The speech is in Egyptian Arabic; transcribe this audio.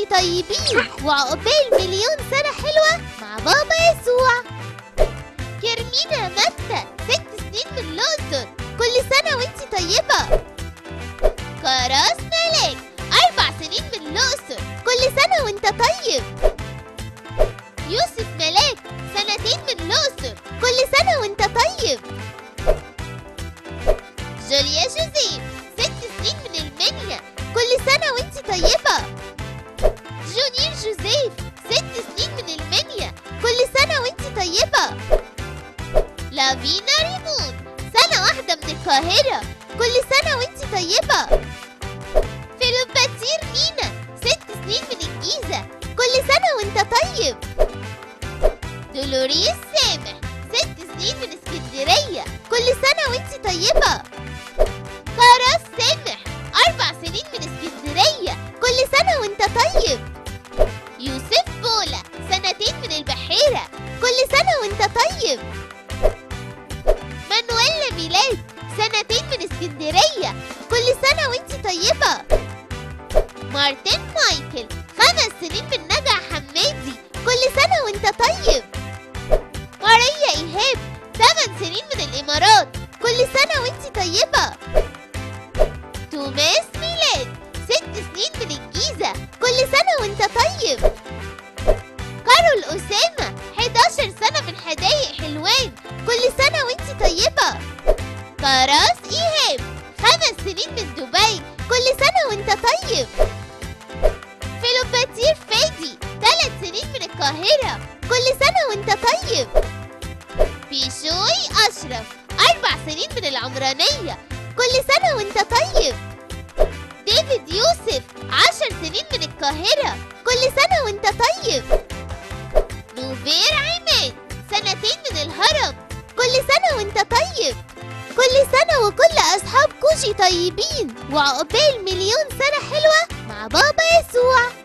طيبين وعقبال مليون سنة حلوة مع بابا يسوع يرمينا متى ست سنين من الأقصر كل سنة وانتي طيبة كراس ملاك أربع سنين من الأقصر كل سنة وانت طيب يوسف ملاك سنتين من الأقصر كل سنة وانت طيب جوليا جوزيف ست سنين من المنيا كل سنة وانت طيبة جونير جوزيف ست سنين من المنيا كل سنة وانت طيبة لافينا ريمون سنة واحدة من القاهرة كل سنة وانت طيبة فيلوباتير مينا ست سنين من الجيزة كل سنة وانت طيب دولوريس سامح ست سنين من اسكندرية كل سنة وانت طيبة كراس سامح أربع سنين من اسكندرية كل سنة وانت طيب يوسف بولا سنتين من البحيرة كل سنة وانت طيب مانويلا ميلاد سنتين من اسكندرية كل سنة وانت طيبة مارتن مايكل خمس سنين من نجع حمادي كل سنة وانت طيب ماريا إيهاب ثمان سنين من الإمارات كل سنة وانت طيبة توماس ميلاد ست سنين من الجيزة كل سنة وانت طيب كارول أسامة 11 سنة من حدايق حلوان كل سنة وانت طيبة كراس إيهاب خمس سنين من دبي كل سنة وانت طيب فيلوباتير فادي ثلاث سنين من القاهرة كل سنة وانت طيب بيشوي أشرف أربع سنين من العمرانية كل سنة وانت طيب ديفيد يوسف عشر سنين من القاهرة كل سنة وانت طيب نوفير عماد سنتين من الهرم كل سنة وانت طيب كل سنة وكل أصحاب كوجي طيبين وعقبال مليون سنة حلوة مع بابا يسوع